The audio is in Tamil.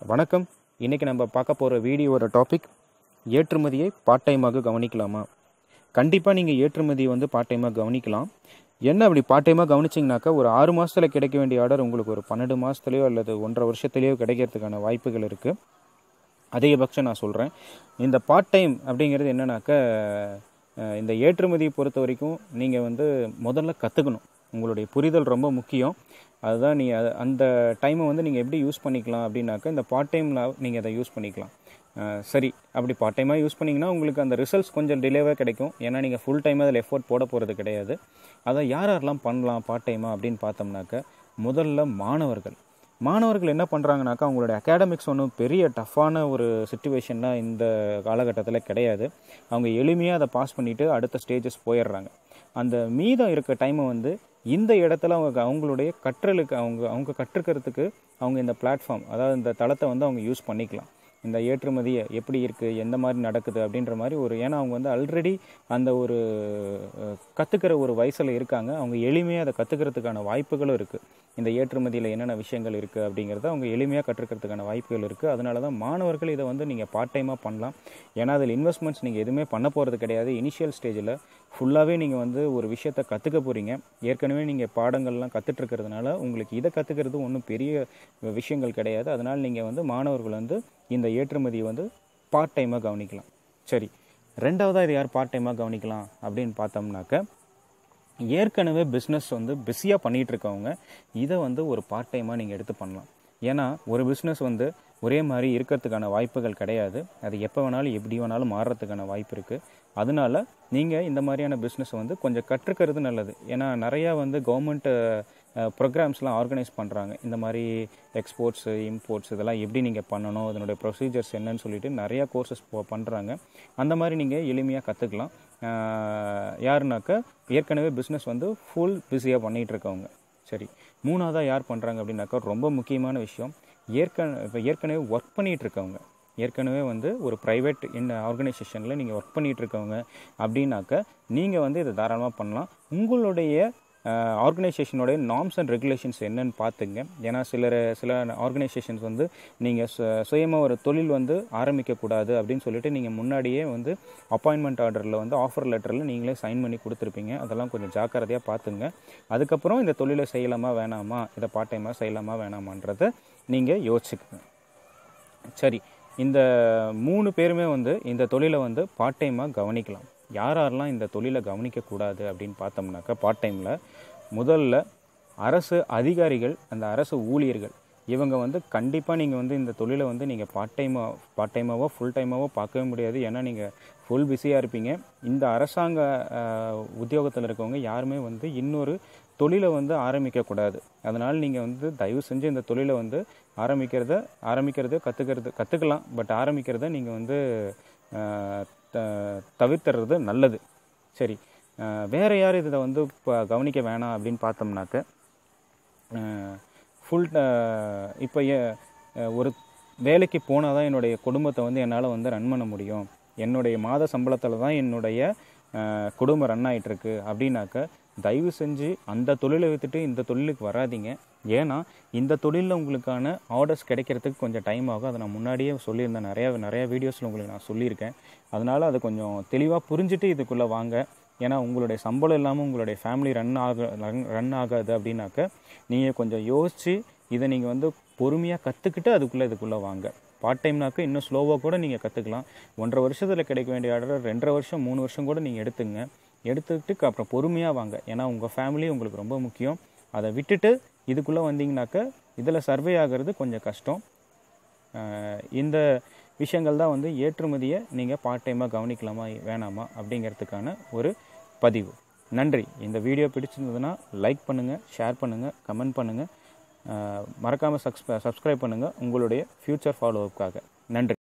வணக்கம் இன்றைக்கி நம்ம பார்க்க போகிற வீடியோவோட டாபிக் ஏற்றுமதியை பார்ட் டைமாக கவனிக்கலாமா கண்டிப்பாக நீங்கள் ஏற்றுமதியை வந்து பார்ட் டைமாக கவனிக்கலாம் என்ன அப்படி பார்ட் டைமாக கவனிச்சிங்கனாக்கா ஒரு ஆறு மாதத்தில் கிடைக்க வேண்டிய ஆர்டர் உங்களுக்கு ஒரு பன்னெண்டு மாதத்துலேயோ அல்லது ஒன்றரை வருஷத்துலேயோ கிடைக்கிறதுக்கான வாய்ப்புகள் இருக்குது அதிகபட்சம் நான் சொல்கிறேன் இந்த பார்ட் டைம் அப்படிங்கிறது என்னன்னாக்க அஹ், இந்த ஏற்றுமதியை பொறுத்த வரைக்கும் நீங்கள் வந்து முதல்ல கற்றுக்கணும் உங்களுடைய புரிதல் ரொம்ப முக்கியம் அதுதான் நீங்கள் அந்த டைமை வந்து நீங்கள் எப்படி யூஸ் பண்ணிக்கலாம் அப்படின்னாக்க இந்த பார்ட் டைமில் நீங்கள் அதை யூஸ் பண்ணிக்கலாம் அஹ், சரி அப்படி பார்ட் டைமாக யூஸ் பண்ணிங்கன்னா உங்களுக்கு அந்த ரிசல்ட்ஸ் கொஞ்சம் டிலேவாக கிடைக்கும் ஏன்னா நீங்கள் ஃபுல் டைம் அதில் எஃபோர்ட் போட போகிறது கிடையாது அதை யார் யாரெல்லாம் பண்ணலாம் பார்ட் டைமாக அப்படின்னு பார்த்தோம்னாக்க முதல்ல மாணவர்கள் மாணவர்கள் என்ன பண்ணுறாங்கனாக்கா அவங்களுடைய அகாடமிக்ஸ் ஒன்றும் பெரிய டஃப்பான ஒரு சுச்சுவேஷன்லாம் இந்த காலகட்டத்தில் கிடையாது அவங்க எளிமையாக அதை பாஸ் பண்ணிவிட்டு அடுத்த ஸ்டேஜஸ் போயிடுறாங்க அந்த மீதம் இருக்க டைமை வந்து இந்த இடத்துல அவங்க அவங்களுடைய கற்றலுக்கு அவங்க அவங்க கற்றுக்கிறதுக்கு அவங்க இந்த பிளாட்ஃபார்ம் அதாவது இந்த தளத்தை வந்து அவங்க யூஸ் பண்ணிக்கலாம் இந்த ஏற்றுமதி எப்படி இருக்குது எந்த மாதிரி நடக்குது அப்படின்ற மாதிரி ஒரு ஏன்னா அவங்க வந்து ஆல்ரெடி அந்த ஒரு கற்றுக்கிற ஒரு வயசில் இருக்காங்க அவங்க எளிமையாக அதை கற்றுக்கிறதுக்கான வாய்ப்புகளும் இருக்குது இந்த ஏற்றுமதியில் என்னென்ன விஷயங்கள் இருக்குது அப்படிங்கிறத அவங்க எளிமையாக கற்றுக்கிறதுக்கான வாய்ப்புகள் இருக்குது அதனால தான் மாணவர்கள் இதை வந்து நீங்கள் பார்ட் டைமாக பண்ணலாம் ஏன்னா அதில் இன்வெஸ்ட்மெண்ட்ஸ் நீங்கள் எதுவுமே பண்ண போகிறது கிடையாது இனிஷியல் ஸ்டேஜில் ஃபுல்லாகவே நீங்கள் வந்து ஒரு விஷயத்தை கற்றுக்க போகிறீங்க ஏற்கனவே நீங்கள் பாடங்கள்லாம் கற்றுட்ருக்கிறதுனால உங்களுக்கு இதை கற்றுக்கிறது ஒன்றும் பெரிய விஷயங்கள் கிடையாது அதனால் நீங்கள் வந்து மாணவர்கள் வந்து இந்த ஏற்றுமதியை வந்து பார்ட் டைமாக கவனிக்கலாம் சரி ரெண்டாவதாக இது யார் பார்ட் டைமாக கவனிக்கலாம் அப்படின்னு பார்த்தோம்னாக்க ஏற்கனவே பிஸ்னஸ் வந்து பிஸியாக பண்ணிகிட்டு இருக்கவங்க இதை வந்து ஒரு பார்ட் டைமாக நீங்கள் எடுத்து பண்ணலாம் ஏன்னா ஒரு பிஸ்னஸ் வந்து ஒரே மாதிரி இருக்கிறதுக்கான வாய்ப்புகள் கிடையாது அது எப்போ வேணாலும் எப்படி வேணாலும் மாறுறதுக்கான வாய்ப்பு இருக்குது அதனால நீங்கள் இந்த மாதிரியான பிஸ்னஸ் வந்து கொஞ்சம் கற்றுக்கிறது நல்லது ஏன்னா நிறையா வந்து கவர்மெண்ட் ப்ரோக்ராம்ஸ்லாம் ஆர்கனைஸ் பண்ணுறாங்க இந்த மாதிரி எக்ஸ்போர்ட்ஸு இம்போர்ட்ஸ் இதெல்லாம் எப்படி நீங்கள் பண்ணணும் அதனுடைய ப்ரொசீஜர்ஸ் என்னன்னு சொல்லிட்டு நிறையா கோர்சஸ் பண்ணுறாங்க அந்த மாதிரி நீங்கள் எளிமையாக கற்றுக்கலாம் யாருனாக்கா ஏற்கனவே பிஸ்னஸ் வந்து ஃபுல் பிஸியாக பண்ணிகிட்டு இருக்கவங்க சரி மூணாவதாக யார் பண்ணுறாங்க அப்படின்னாக்கா ரொம்ப முக்கியமான விஷயம் ஏற்கனவே இப்போ ஏற்கனவே ஒர்க் பண்ணிகிட்டு இருக்கவங்க ஏற்கனவே வந்து ஒரு ப்ரைவேட் இந்த ஆர்கனைசேஷனில் நீங்கள் ஒர்க் பண்ணிகிட்டு இருக்கவங்க அப்படின்னாக்க நீங்கள் வந்து இதை தாராளமாக பண்ணலாம் உங்களுடைய ஆர்கனைசேஷனோடைய நார்ம்ஸ் அண்ட் ரெகுலேஷன்ஸ் என்னன்னு பார்த்துங்க ஏன்னா சிலர் சில ஆர்கனைசேஷன்ஸ் வந்து நீங்கள் சுயமாக ஒரு தொழில் வந்து ஆரம்பிக்கக்கூடாது அப்படின்னு சொல்லிட்டு நீங்கள் முன்னாடியே வந்து அப்பாயின்மெண்ட் ஆர்டரில் வந்து ஆஃபர் லெட்டரில் நீங்களே சைன் பண்ணி கொடுத்துருப்பீங்க அதெல்லாம் கொஞ்சம் ஜாக்கிரதையாக பார்த்துங்க அதுக்கப்புறம் இந்த தொழிலை செய்யலாமா வேணாமா இதை பார்ட் டைமாக செய்யலாமா வேணாமான்றதை நீங்கள் யோசிச்சுக்கோங்க சரி இந்த மூணு பேருமே வந்து இந்த தொழிலை வந்து பார்ட் டைமாக கவனிக்கலாம் யார் யாரெல்லாம் இந்த தொழிலை கவனிக்கக்கூடாது அப்படின்னு பார்த்தோம்னாக்கா பார்ட் டைமில் முதல்ல அரசு அதிகாரிகள் அந்த அரசு ஊழியர்கள் இவங்க வந்து கண்டிப்பாக நீங்கள் வந்து இந்த தொழிலை வந்து நீங்கள் பார்ட் டைமாக பார்ட் டைமாவோ ஃபுல் டைமாவோ பார்க்கவே முடியாது ஏன்னா நீங்கள் ஃபுல் பிஸியாக இருப்பீங்க இந்த அரசாங்க உத்தியோகத்தில் இருக்கவங்க யாருமே வந்து இன்னொரு தொழிலை வந்து ஆரம்பிக்கக்கூடாது அதனால் நீங்கள் வந்து தயவு செஞ்சு இந்த தொழிலை வந்து ஆரம்பிக்கிறத ஆரம்பிக்கிறது கற்றுக்கிறது கற்றுக்கலாம் பட் ஆரம்பிக்கிறத நீங்கள் வந்து த தவிர்த்துறது நல்லது சரி வேறு யார் இதை வந்து இப்போ கவனிக்க வேணாம் அப்படின்னு பார்த்தோம்னாக்க ஃபுல் இப்போ ஒரு வேலைக்கு போனால் தான் என்னுடைய குடும்பத்தை வந்து என்னால் வந்து ரன் பண்ண முடியும் என்னுடைய மாத சம்பளத்தில் தான் என்னுடைய குடும்பம் ரன் ஆகிட்டுருக்கு அப்படின்னாக்க தயவு செஞ்சு அந்த தொழிலை விற்றுட்டு இந்த தொழிலுக்கு வராதிங்க ஏன்னா இந்த தொழிலில் உங்களுக்கான ஆர்டர்ஸ் கிடைக்கிறதுக்கு கொஞ்சம் டைம் ஆகும் அதை நான் முன்னாடியே சொல்லியிருந்தேன் நிறையா நிறையா வீடியோஸில் உங்களுக்கு நான் சொல்லியிருக்கேன் அதனால் அதை கொஞ்சம் தெளிவாக புரிஞ்சுட்டு இதுக்குள்ளே வாங்க ஏன்னா உங்களுடைய சம்பளம் இல்லாமல் உங்களுடைய ஃபேமிலி ரன் ஆக ரன் ஆகாது அப்படின்னாக்க நீங்கள் கொஞ்சம் யோசித்து இதை நீங்கள் வந்து பொறுமையாக கற்றுக்கிட்டு அதுக்குள்ளே இதுக்குள்ளே வாங்க பார்ட் டைம்னாக்க இன்னும் ஸ்லோவாக கூட நீங்கள் கற்றுக்கலாம் ஒன்றரை வருஷத்தில் கிடைக்க வேண்டிய ஆர்டர் ரெண்டரை வருஷம் மூணு வருஷம் கூட நீங்கள் எடுத்துங்க எடுத்துக்கிட்டு அப்புறம் பொறுமையாக வாங்க ஏன்னா உங்கள் ஃபேமிலி உங்களுக்கு ரொம்ப முக்கியம் அதை விட்டுட்டு இதுக்குள்ளே வந்தீங்கனாக்க இதில் சர்வே ஆகிறது கொஞ்சம் கஷ்டம் இந்த விஷயங்கள் தான் வந்து ஏற்றுமதியை நீங்கள் பார்ட் டைமாக கவனிக்கலாமா வேணாமா அப்படிங்கிறதுக்கான ஒரு பதிவு நன்றி இந்த வீடியோ பிடிச்சிருந்ததுன்னா லைக் பண்ணுங்கள் ஷேர் பண்ணுங்கள் கமெண்ட் பண்ணுங்கள் மறக்காமல் சப்ஸ் சப்ஸ்கிரைப் பண்ணுங்கள் உங்களுடைய ஃப்யூச்சர் ஃபாலோவுக்காக நன்றி